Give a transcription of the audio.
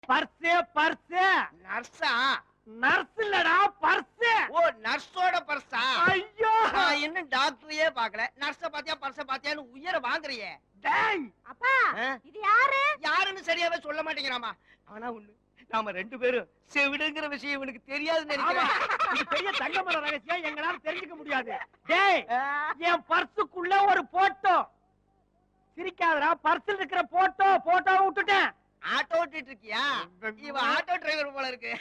Purse purse நர்ஸா nurse இல்லடா purse ஓ நர்ஸோட பர்ஸா ஐயோ நான் இன்னும் டாக்டரையே பாக்கல நர்ஸ பாத்தியா பர்ஸ பாத்தியான்னு உயர வாங்குறியே டேய் அப்பா ஆ? இது யாரு யாருன்னு சரியாவே சொல்ல மாட்டேங்கிறாமா ஆனா ஒண்ணு நாம ரெண்டு பேரும் செவிடுங்கிற விஷயம் இவனுக்கு தெரியாதுன்னு ஆமா நினைக்கிறேன் இது பெரிய தங்கமர ரகசியம் எங்களால தெரிஞ்சுக்க முடியாது டேய் ஆ, என் பர்சுக்குள்ள ஒரு போட்டோ சிரிக்காதடா பர்சில் இருக்கிற போட்டோ போட்டோவை விட்டுட்டேன் ஆட்டோ ஓட்டிட்டு இருக்கியா இவன் ஆட்டோ டிரைவர் போல இருக்கு